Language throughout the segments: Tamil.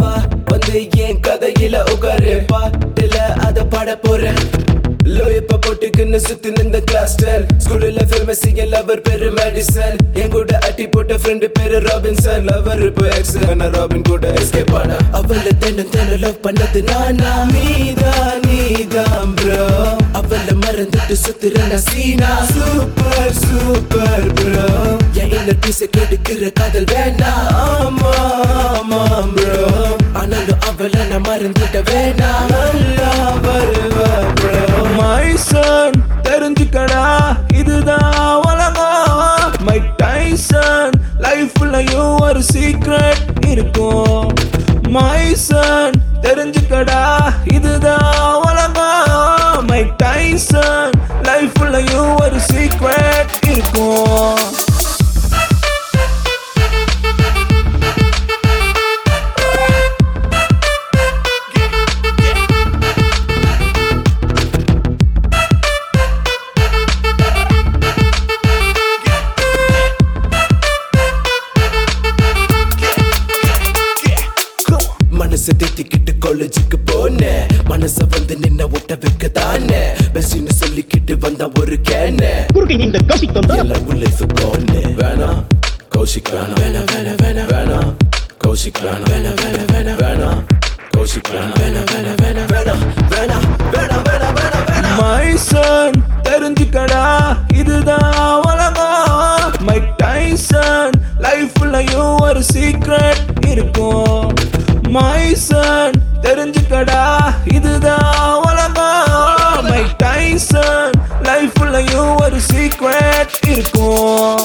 வா வந்து என் கதையில உட்காரு பாட்டுல அத பாட போறேன் லோ இப்ப போட்டுக்குன்னு சுத்தி நின்ற கிளாஸ்டர் ஸ்கூல்ல ஃபேமஸ் லவர் பேரு மேடிசன் என் கூட அட்டி போட்ட ஃப்ரெண்டு பேரு ராபின்சன் லவர் இப்போ எக்ஸ் நான் ராபின் கூட எஸ்கேப் ஆனா அவள தினம் தினம் லவ் பண்ணது நானா நீதான் நீதான் ப்ரோ அவள மறந்துட்டு சுத்துறேன் சீனா சூப்பர் சூப்பர் ப்ரோ என் இன்னர் பீஸ கெடுக்கிற காதல் வேணாம் ஆமா ஆமா ப்ரோ ஆனாலும் அவள நான் மறந்துட்ட வேணாம் நல்லா வருவா ப்ரோ மை சன் தெரிஞ்சுக்கடா இதுதான் உலகம் மை டைசன் லைஃப்லயும் ஒரு சீக்ரெட் இருக்கும் மை சன் தெரிஞ்சுக்கடா இதுதான் உலகம் மை டைசன் லைஃப்லயும் ஒரு சீக்ரெட் இருக்கும் மனசு தேத்திக்கிட்டு காலேஜுக்கு போனேன் மனச வந்து நின்ன ஒட்ட வைக்க தானே பெஸ்ட்னு சொல்லிக்கிட்டு வந்த ஒரு கேன குறுக்கை நீண்ட கௌசிக் எல்லாம் லைஃப் கோனே வேணாம் கௌஷிக் வேணாம் வேணாம் வேணாம் வேணாம் வேணாம் கௌஷிக் வேணாம் வேணாம் வேணாம் வேணாம் வேணாம் கௌஷிக் வேணாம் வேணாம் வேணாம் வேணாம் வேணாம் வேணாம் வேணாம் வேணாம் வேணாம் வேணாம் மை சன் தெரிஞ்சுக்கடா இதுதான் உலகம் மை டைசன் லைஃப்லயும் ஒரு சீக்ரெட் இருக்கும் மை சன் தெரிஞ்சுக்கடா இதுதான் உலகம் மை டைசன் லைஃப்லயும் ஒரு சீக்ரெட் இருக்கும்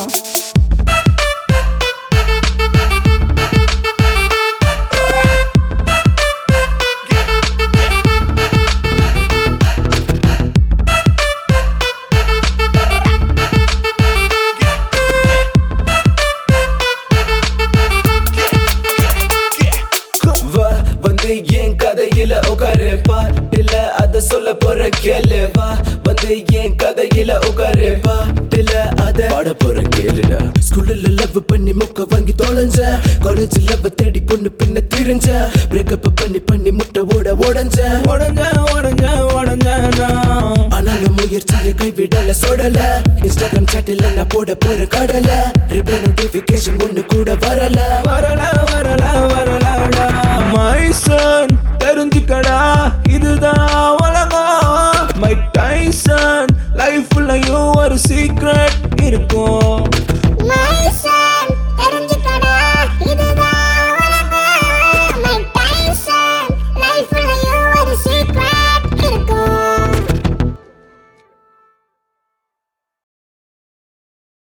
வா வந்து என் கதையில உட்காரு பாட்டுல அத சொல்ல போற கேளு வா வந்து என் கதையில உட்காரு பாட்டுல அத பாட போற கேளுடா ஸ்கூல்ல லவ் பண்ணி முக்க வாங்கி தொலைஞ்ச காலேஜ் லவ் தேடி பொண்ணு பின்ன திரிஞ்ச பிரேக்கப் பண்ணி பண்ணி முட்டை ஓட ஓடஞ்ச உடஞ்ச உடஞ்ச உடஞ்ச நான் ஆனாலும் முயற்சியை கைவிடல சொடல இன்ஸ்டாகிராம் சாட்டில் நான் போட போற கடல ரிப்ளை நோட்டிபிகேஷன் ஒண்ணு கூட வரல வரல வரல வரலடா மை சன் தெரிஞ்சுக்கடா இதுதான் உலகம் மை டைசன் லைஃப்லயும் ஒரு சீக்ரெட் இருக்கும்